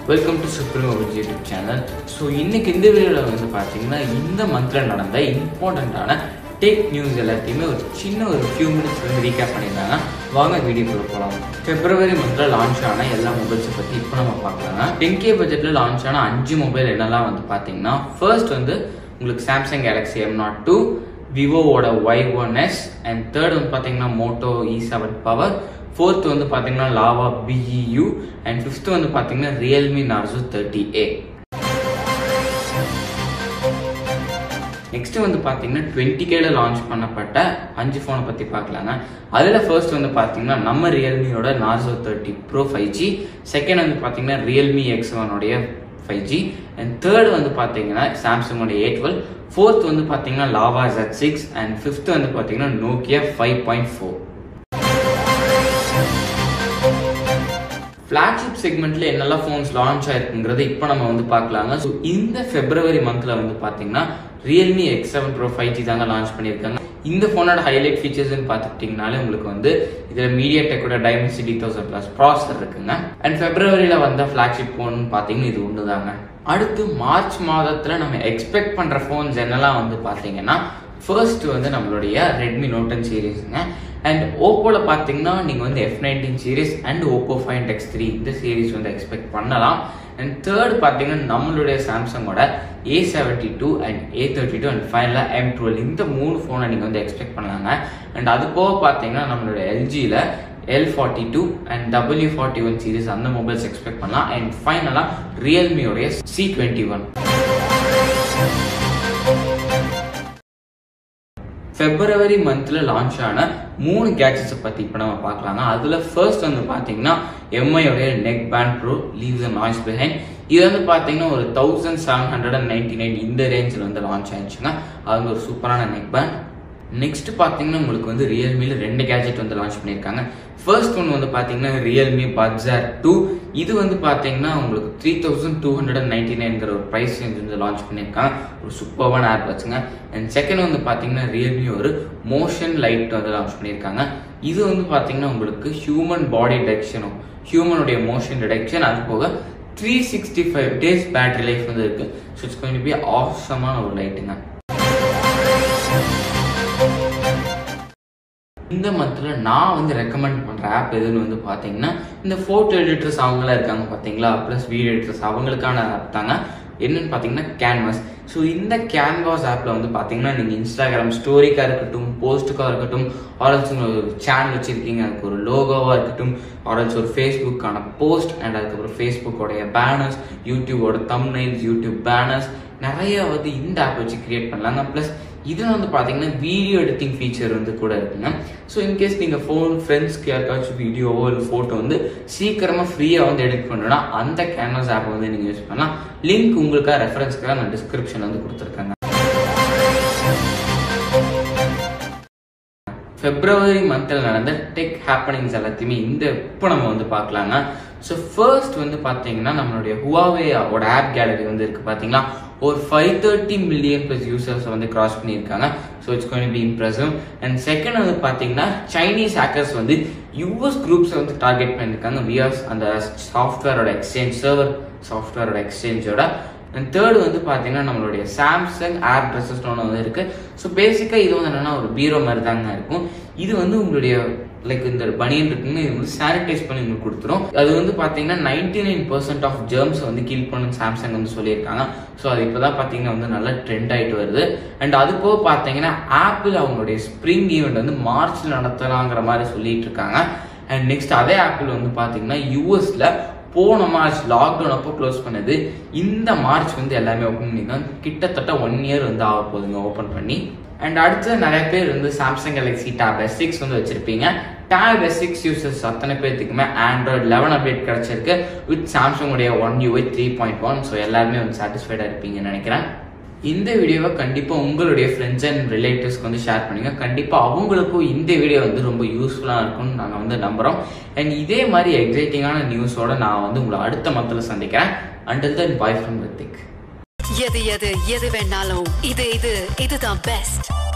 welcome to supreme Abhiji YouTube channel so இன்னைக்கு இந்த வீடியோவில் வந்து பார்த்தீங்கன்னா இந்த மந்தில் நடந்த இம்பார்ட்டண்ட்டான டெக் நியூஸ் எல்லாத்தையுமே ஒரு சின்ன ஒரு ஃபியூ மினிட்ஸ் வந்து ரீகேப் பண்ணியிருந்தாங்க வாங்க வீடியோக்குள்ள போகலாம் பிப்ரவரி மந்தில் லான்ச் ஆன எல்லா மொபைல்ஸை பற்றி இப்போ நம்ம பார்க்கலாங்க டென் கே பட்ஜெட்டில் லான்ச் ஆன அஞ்சு மொபைல் என்னெல்லாம் வந்து பார்த்தீங்கன்னா ஃபர்ஸ்ட் வந்து உங்களுக்கு Samsung Galaxy M nought two விவோவோட Y one S and third வந்து பார்த்தீங்கன்னா Moto E seven power fourth வந்து பார்த்தீங்கன்னா லாவா பிஇயு அண்ட் ஃபிஃப்த் வந்து பார்த்தீங்கன்னா Realme Narzo thirty A next வந்து பார்த்தீங்கன்னா டுவெண்ட்டி கேல லான்ச் பண்ணப்பட்ட அஞ்சு ஃபோனை பற்றி பார்க்கலாங்க அதில் ஃபர்ஸ்ட் வந்து பார்த்தீங்கன்னா நம்ம ரியல்மியோட Narzo thirty pro five G second வந்து பார்த்தீங்கன்னா ரியல்மி எக்ஸ் ஒனுடைய ஃபைவ் ஜி அண்ட் தேர்ட் வந்து பார்த்தீங்கன்னா சாம்சங்கோட ஏ டுவெல் ஃபோர்த் வந்து பார்த்தீங்கன்னா Lava Z six and fifth வந்து பார்த்தீங்கன்னா Nokia five point four flagship செக்மெண்ட்ல என்னெல்லாம் ஃபோன்ஸ் லான்ச் ஆயிருக்குங்கிறத இப்போ நம்ம வந்து பார்க்கலாங்க ஸோ இந்த பிப்ரவரி மந்த்ல வந்து பார்த்தீங்கன்னா Realme X seven pro five G தாங்க லான்ச் பண்ணியிருக்காங்க இந்த ஃபோனோட ஹைலைட் ஃபீச்சர்ஸ்னு பார்த்துக்கிட்டிங்கனாலே உங்களுக்கு வந்து இதில் மீடியா டெக்கோட டைமென்சிட்டி தௌசண்ட் ப்ளஸ் ப்ராசர் இருக்குங்க அண்ட் பிப்ரவரியில் வந்த ஃப்ளாக்ஷிப் ஃபோன் பார்த்தீங்கன்னா இது ஒன்று தாங்க அடுத்து மார்ச் மாதத்தில் நம்ம எக்ஸ்பெக்ட் பண்ணுற ஃபோன்ஸ் என்னெல்லாம் வந்து பார்த்தீங்கன்னா ஃபர்ஸ்ட் வந்து நம்மளுடைய ரெட்மி நோட் டென் சீரீஸுங்க அண்ட் ஓப்போவில் பார்த்தீங்கன்னா நீங்கள் வந்து F nineteen series and Oppo find X three இந்த சீரீஸ் வந்து எக்ஸ்பெக்ட் பண்ணலாம் அண்ட் தேர்ட் பார்த்தீங்கன்னா நம்மளுடைய சாம்சங்கோட A seventy two and A thirty two and ஃபைனலாக எம் டுவெல் இந்த மூணு ஃபோனை நீங்கள் வந்து எக்ஸ்பெக்ட் பண்ணலாங்க அண்ட் அது போக பார்த்தீங்கன்னா நம்மளுடைய எல்ஜியில் L forty two and W forty one series அந்த மொபைல்ஸ் எக்ஸ்பெக்ட் பண்ணலாம் அண்ட் ஃபைனலாக ரியல்மியோடைய சி டுவெண்ட்டி ஒன் பிப்ரவரி மந்த்ல லான்ச் ஆன மூணு கேட்ஜெட்ஸை பத்தி இப்போ நம்ம பார்க்கலாங்க அதுல ஃபர்ஸ்ட் வந்து பாத்தீங்கன்னா எம்ஐயோடைய neck band pro leaves a noise behind இது வந்து பாத்தீங்கன்னா ஒரு thousand seven hundred and ninety nine இந்த ரேஞ்சில் வந்து லான்ச் ஆயிடுச்சுங்க அது வந்து ஒரு சூப்பரான நெக் பேண்ட் நெக்ஸ்ட் பார்த்தீங்கன்னா உங்களுக்கு வந்து ரியல்மியில் ரெண்டு கேஜெட் வந்து லான்ச் பண்ணியிருக்காங்க ஃபர்ஸ்ட் ஒன் வந்து பார்த்தீங்கன்னா ரியல்மி பட்ஸார் டூ இது வந்து பார்த்தீங்கன்னா உங்களுக்கு three thousand two hundred and ninety நைன்கிற ஒரு ப்ரைஸ் ரேஞ்ச் வந்து லான்ச் பண்ணியிருக்காங்க ஒரு சூப்பர்வான ஆப் வச்சுங்க அண்ட் செகண்ட் வந்து பார்த்தீங்கன்னா ரியல்மி ஒரு மோஷன் லைட் வந்து லான்ச் பண்ணியிருக்காங்க இது வந்து பார்த்தீங்கன்னா உங்களுக்கு ஹியூமன் பாடி டிடெக்ஷனும் ஹியூமனுடைய மோஷன் டிடெக்ஷன் அது போக three sixty five days battery life வந்து இருக்கு ஸோ இட்ஸ் கொஞ்சம் பி ஆசமான ஒரு லைட்டுங்க இந்த மந்த்ல நான் வந்து ரெக்கமெண்ட் பண்ற ஆப் எதுன்னு வந்து பாத்தீங்கன்னா இந்த போட்டோ எடிட்டர்ஸ் அவங்களாம் இருக்காங்க பாத்தீங்களா ப்ளஸ் வீடியோ எடிட்டர்ஸ் அவங்களுக்கான ஆப் தாங்க என்னன்னு பாத்தீங்கன்னா கேன்வாஸ் ஸோ இந்த கேன்வாஸ் ஆப்ல வந்து பாத்தீங்கன்னா நீங்க இன்ஸ்டாகிராம் ஸ்டோரிக்கா இருக்கட்டும் போஸ்ட்டுக்கா இருக்கட்டும் ஆரல்ஸ் ஒரு சேனல் வச்சிருக்கீங்க அதுக்கு ஒரு லோகோவா இருக்கட்டும் ஆரல்ஸ் ஒரு ஃபேஸ்புக்கான போஸ்ட் அண்ட் அதுக்கப்புறம் ஃபேஸ்புக்கோடைய பேனர்ஸ் யூடியூபோட தம்னைல்ஸ் யூடியூப் பேனர்ஸ் நிறைய வந்து இந்த ஆப் வச்சு கிரியேட் பண்ணலாங்க ப்ளஸ் இதில் வந்து பார்த்தீங்கன்னா வீடியோ எடிட்டிங் ஃபீச்சர் வந்து கூட இருக்குங்க ஸோ இன்கேஸ் நீங்கள் ஃபோன் ஃப்ரெண்ட்ஸ்க்கு யாருக்காச்சும் வீடியோவோ இல்லை ஃபோட்டோ வந்து சீக்கிரமாக ஃப்ரீயாக வந்து எடிட் பண்ணணும்னா அந்த கேன்வாஸ் ஆப் வந்து நீங்கள் யூஸ் பண்ணலாம் லிங்க் உங்களுக்காக ரெஃபரன்ஸ்க்காக நான் டிஸ்கிரிப்ஷன் வந்து கொடுத்துருக்கேங்க பிப்ரவரி மந்தில் நடந்த டெக் ஹேப்பனிங்ஸ் எல்லாத்தையுமே இந்த இப்போ நம்ம வந்து பார்க்கலாங்க ஸோ ஃபர்ஸ்ட் வந்து பார்த்தீங்கன்னா நம்மளுடைய ஹுவாவேவோட ஆப் கேலரி வந்து இருக்கு பார்த்தீங்களா ஒரு five thirty million plus users வந்து கிராஸ் பண்ணியிருக்காங்க so it's going be impressive and second வந்து பார்த்தீங்கன்னா சைனீஸ் ஹேக்கர்ஸ் வந்து யூஎஸ் குரூப்ஸை வந்து டார்கெட் பண்ணியிருக்காங்க வியர்ஸ் அந்த சாஃப்ட்வேரோட எக்ஸ்சேஞ்ச் சர்வர் சாஃப்ட்வேரோட எக்ஸ்சேஞ்சோட அண்ட் தேர்டு வந்து பார்த்தீங்கன்னா நம்மளுடைய சாம்சங் ஆப் ட்ரெஸ்ஸஸ் ஒன்று வந்து இருக்கு ஸோ பேசிக்காக இது வந்து என்னன்னா ஒரு பீரோ மாதிரி தாங்க இருக்கும் இது வந்து உங்களுடைய லைக் இந்த பனியன் இருக்குங்க இது வந்து சானிடைஸ் பண்ணி உங்களுக்கு கொடுத்துரும் அது வந்து பார்த்தீங்கன்னா ninety nine percent of germs வந்து கில் பண்ணுன்னு சாம்சங் வந்து சொல்லியிருக்காங்க ஸோ அது இப்போதான் பார்த்தீங்கன்னா வந்து நல்லா ட்ரெண்ட் ஆகிட்டு வருது அண்ட் அது போக பார்த்தீங்கன்னா ஆப்பிள் அவங்களுடைய ஸ்ப்ரிங் ஈவெண்ட் வந்து மார்ச்ல நடத்தலாங்கிற மாதிரி சொல்லிட்டு இருக்காங்க அண்ட் நெக்ஸ்ட் அதே ஆப்பிள் வந்து பார்த்தீங்கன்னா யூஎஸ்ல போன மார்ச் லாக்டவுன் அப்போ க்ளோஸ் பண்ணது இந்த மார்ச் வந்து எல்லாமே ஓப்பன் பண்ணிருக்காங்க கிட்டத்தட்ட ஒன் இயர் வந்து ஆக போகுதுங்க ஓப்பன் பண்ணி அண்ட் அடுத்து நிறைய பேர் வந்து Samsung Galaxy Tab S six வந்து வச்சிருப்பீங்க டேப் எஸ் சிக்ஸ் யூசர்ஸ் அத்தனை பேர்த்துக்குமே ஆண்ட்ராய்ட் லெவன் அப்டேட் கிடைச்சிருக்கு வித் சாம்சங் உடைய One UI three point one so எல்லாருமே வந்து சாட்டிஸ்ஃபைடாக இருப்பீங்கன்னு நினைக்கிறேன் இந்த வீடியோவை கண்டிப்பாக உங்களுடைய ஃப்ரெண்ட்ஸ் அண்ட் ரிலேட்டிவ்ஸ்க்கு வந்து ஷேர் பண்ணுங்க கண்டிப்பாக அவங்களுக்கும் இந்த வீடியோ வந்து ரொம்ப யூஸ்ஃபுல்லாக இருக்கும்னு நாங்கள் வந்து நம்புகிறோம் அண்ட் இதே மாதிரி எக்ஸைட்டிங்கான நியூஸோட நான் வந்து உங்களை அடுத்த மந்தில் சந்திக்கிறேன் until then bye from Hrithik எது எது எது வேணாலும் இது இது இதுதான் பெஸ்ட்